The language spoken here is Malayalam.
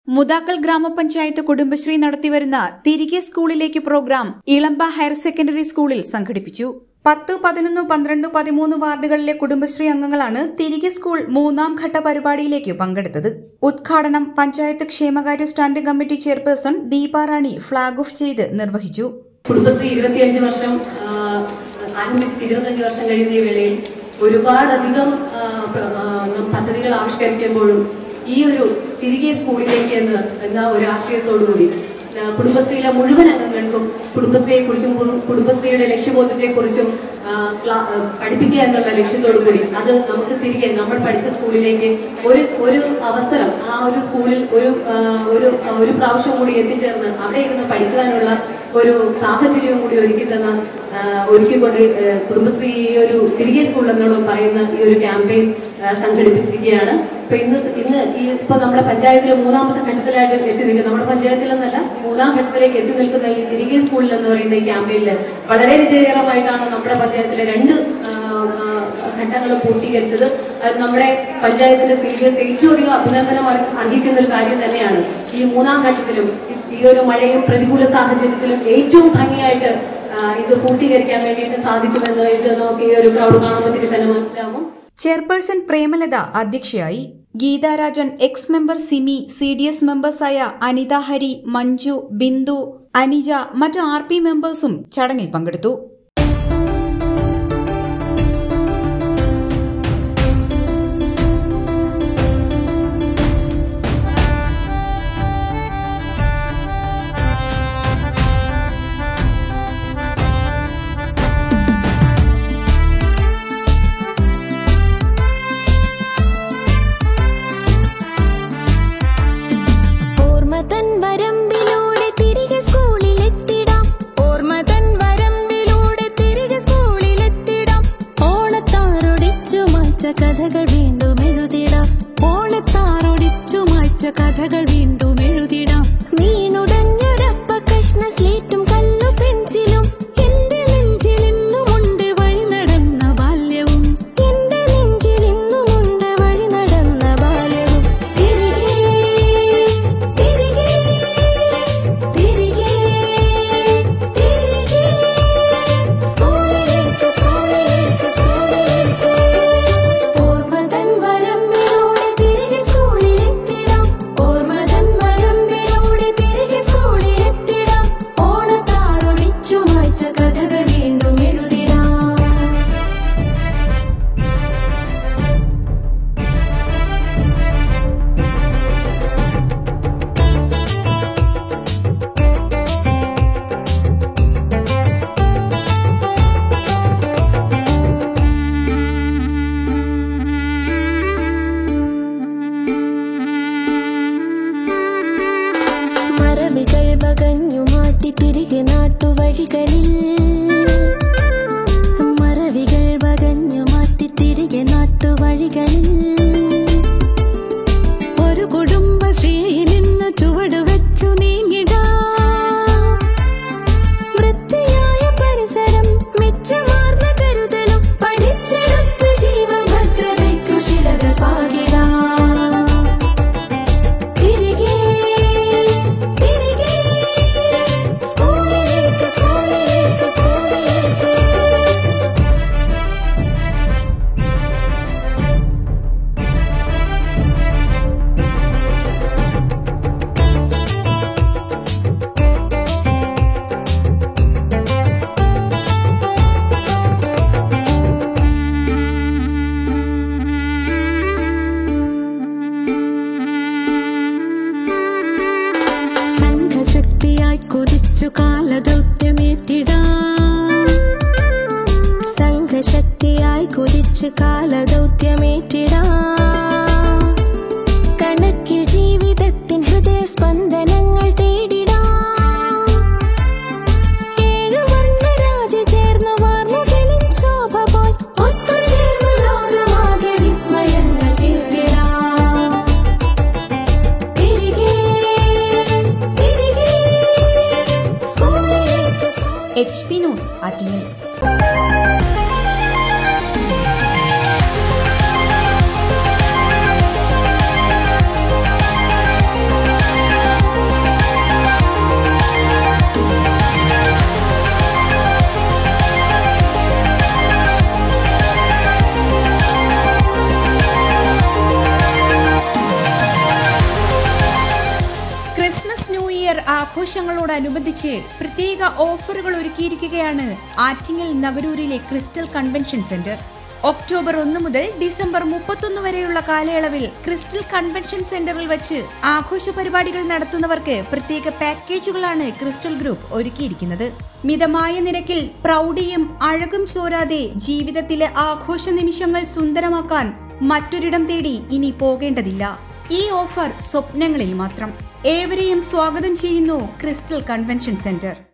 മുതാക്കൽ ഗ്രാമപഞ്ചായത്ത് കുടുംബശ്രീ നടത്തിവരുന്ന തിരികെ സ്കൂളിലേക്ക് പ്രോഗ്രാം ഇളമ്പ ഹയർ സെക്കൻഡറി സ്കൂളിൽ സംഘടിപ്പിച്ചു പത്ത് പതിനൊന്ന് പന്ത്രണ്ട് പതിമൂന്ന് വാർഡുകളിലെ കുടുംബശ്രീ അംഗങ്ങളാണ് തിരികെ സ്കൂൾ മൂന്നാം ഘട്ട പരിപാടിയിലേക്ക് പങ്കെടുത്തത് ഉദ്ഘാടനം പഞ്ചായത്ത് ക്ഷേമകാര്യ standing committee chairperson Deeparani flag off ചെയ്ത് നിർവഹിച്ചു കുടുംബശ്രീ ഇരുപത്തിയഞ്ച് വർഷം ആ, ആരംഭിച്ചിട്ട് ഇരുപത്തഞ്ച് വർഷം കഴിയുന്ന ഈ വേളയിൽ ഒരുപാടധികം ആ, പ്ര- ആ, പദ്ധതികൾ ആവിഷ്കരിക്കുമ്പോഴും ഈ ഒരു തിരികെ സ്കൂളിലേക്ക് എന്ന് എന്ന ഒരു ആശയത്തോടുകൂടി ആ, കുടുംബശ്രീയിലെ മുഴുവൻ അംഗങ്ങൾക്കും കുടുംബശ്രീയെ കുറിച്ചും കുടുംബശ്രീയുടെ ലക്ഷ്യബോധത്തെക്കുറിച്ചും ആ, ക്ലാ- ആ, പഠിപ്പിക്കുക എന്നുള്ള ലക്ഷ്യത്തോടു കൂടി അത് നമുക്ക് തിരികെ നമ്മൾ പഠിച്ച സ്കൂളിലേക്ക് ഒരു ഒരു അവസരം ആ ഒരു സ്കൂളിൽ ഒരു ആ, ഒരു ഒരു പ്രാവശ്യം കൂടി എത്തിച്ചേർന്ന് അവിടെ ഇരുന്ന് പഠിക്കുവാനുള്ള ഒരു സാഹചര്യവും കൂടി ഒരുക്കി തന്ന ആ, ഒരുക്കിക്കൊണ്ട് ആ, കുടുംബശ്രീ ഈ ഒരു തിരികെ സ്കൂൾ എന്നോട് പറയുന്ന ഈ ഒരു ക്യാമ്പയിൻ ആ, സംഘടിപ്പിച്ചിരിക്കുകയാണ് ഇപ്പൊ ഇന്ന് ഇന്ന് ഈ ഇപ്പൊ നമ്മുടെ പഞ്ചായത്തിൽ മൂന്നാമത്തെ ഘട്ടത്തിലായിട്ട് എത്തി നിൽക്കുന്ന നമ്മുടെ പഞ്ചായത്തിൽ എന്നല്ല മൂന്നാം ഘട്ടത്തിലേക്ക് എത്തി നിൽക്കുന്ന ഈ തിരികെ സ്കൂളിൽ എന്ന് പറയുന്ന ഈ ക്യാമ്പയിനിൽ വളരെ വിജയകരമായിട്ടാണ് നമ്മുടെ പഞ്ചായത്തിലെ രണ്ട് ആ, ആ, ഘട്ടങ്ങൾ പൂർത്തീകരിച്ചത് അത് നമ്മുടെ പഞ്ചായത്തിന്റെ സി ഡി എസ് ഏറ്റവും അധികം അഭിനന്ദനം അർഹ- അർഹിക്കുന്ന ഒരു കാര്യം തന്നെയാണ് ഈ മൂന്നാം ഘട്ടത്തിലും ഈ- ഈ ഒരു മഴയും പ്രതികൂല സാഹചര്യത്തിലും ഏറ്റവും ഭംഗിയായിട്ട് ആ, ഇത് പൂർത്തീകരിക്കാൻ വേണ്ടിയിട്ട് സാധിക്കുമെന്ന് ഇത് നമുക്ക് ഈ ഒരു ക്രൗഡ് കാണുമ്പോഴത്തേക്ക് തന്നെ മനസ്സിലാവും ചെയർപേഴ്സൺ പ്രേമലത അധ്യക്ഷയായി Geetharajan ex member Simi C D S മെമ്പേഴ്സായ അനിത ഹരി മഞ്ജു ബിന്ദു അനിജ മറ്റു ആർ പി മെമ്പേഴ്സും ചടങ്ങിൽ പങ്കെടുത്തു ഓർമ്മതൻ വരമ്പിലൂടെ തിരികെ സ്കൂളിലെത്തിടാം ഓർമ്മതൻ വരമ്പിലൂടെ തിരികെ സ്കൂളിലെത്തിടാം ഓണത്താറൊടിച്ചു മായ്ച്ച കഥകൾ വീണ്ടും എഴുതിടാം ഓണത്താറൊടിച്ചു മായ്ച്ച കഥകൾ വീണ്ടും എഴുതിടാം വീണുടഞ്ഞൊരപ്പ കഷ്ണ സ്ലേറ്റും കല്ലു പെൻസിലും എന്റെ നെഞ്ചിൽ ഇന്നുമുണ്ട് വഴി നടന്ന ബാല്യവും എന്റെ നെഞ്ചിൽ ഇന്നുമുണ്ട് വഴി നടന്ന ബാല്യവും തിരികെ തിരികെ തിരികെ തിരികെ സ്കൂളിലേക്ക് സ്കൂളിലേക്ക് സ്കൂളിലേക്ക് ഓർമ്മതൻ വരമ്പിലൂടെ തിരികെ സ്കൂളിലെത്തിടാം ഓർമ്മതൻ വരമ്പിലൂടെ തിരികെ സ്കൂളിലെത്തിടാം ഓണത്താറൊളിച്ചു മായ്ച്ച കഥകൾ വീണ്ടും എഴുതിടാം മറവികൾ വകഞ്ഞു മാറ്റി തിരികെ നാട്ടുവഴികളിൽ മറവികൾ വകഞ്ഞു മാറ്റി തിരികെ നാട്ടുവഴികളിൽ ഒരു കുടുംബശ്രീയിൽ നിന്ന് ചുവട് വെച്ചു നീങ്ങിടാം വൃത്തിയായ പരിസരം മിച്ചമാർന്ന കരുതലും പഠിച്ചെടുത്ത ജീവഭദ്രതയ്ക്കു ശിലകൾ പാകിടാം തിരികെ തിരികെ സ്കൂളിലേക്ക് സ്കൂളിലേക്ക് സ്കൂളിലേക്ക് സംഘശക്തിയായി കൊതിച്ചു കാലദൗത്യമേറ്റിടാം സംഘശക്തിയായി കുതിച്ചു കാലദൗത്യമേറ്റിടാം കണക്കിൽ ജീവിതത്തിൻ ഹൃദയസ്പന്ദനങ്ങൾ തേടിടാം ഏഴു വർണ്ണരാജ ചേർന്നു വാർമുകിലിൻ ശോഭ പോൽ ഒത്തുചേർന്നു ലോകമാകെ വിസ്മയങ്ങൾ തീർത്തിടാം തിരികെ തിരികെ സ്കൂളിലേക്ക് എച്ച് പി ന്യൂസ് ആറ്റിങ്ങൽ ആഘോഷങ്ങളോടനുബന്ധിച്ച് പ്രത്യേക ഓഫറുകൾ ഒരുക്കിയിരിക്കുകയാണ് ആറ്റിങ്ങൽ നഗരൂരിലെ ക്രിസ്റ്റൽ കൺവെൻഷൻ സെന്റർ ഒക്ടോബർ ഒന്ന് മുതൽ ഡിസംബർ മുപ്പത്തൊന്ന് വരെയുള്ള കാലയളവിൽ ക്രിസ്റ്റൽ കൺവെൻഷൻ സെന്ററിൽ വെച്ച് ആഘോഷ പരിപാടികൾ നടത്തുന്നവർക്ക് പ്രത്യേക പാക്കേജുകളാണ് ക്രിസ്റ്റൽ ഗ്രൂപ്പ് ഒരുക്കിയിരിക്കുന്നത് മിതമായ നിരക്കിൽ പ്രൗഢിയും അഴകും ചോരാതെ ജീവിതത്തിലെ ആഘോഷ നിമിഷങ്ങൾ സുന്ദരമാക്കാൻ മറ്റൊരിടം തേടി ഇനി പോകേണ്ടതില്ല ഈ ഓഫർ സ്വപ്നങ്ങളിൽ മാത്രം ഏവരെയും സ്വാഗതം ചെയ്യുന്നു ക്രിസ്റ്റൽ കൺവെൻഷൻ സെന്റർ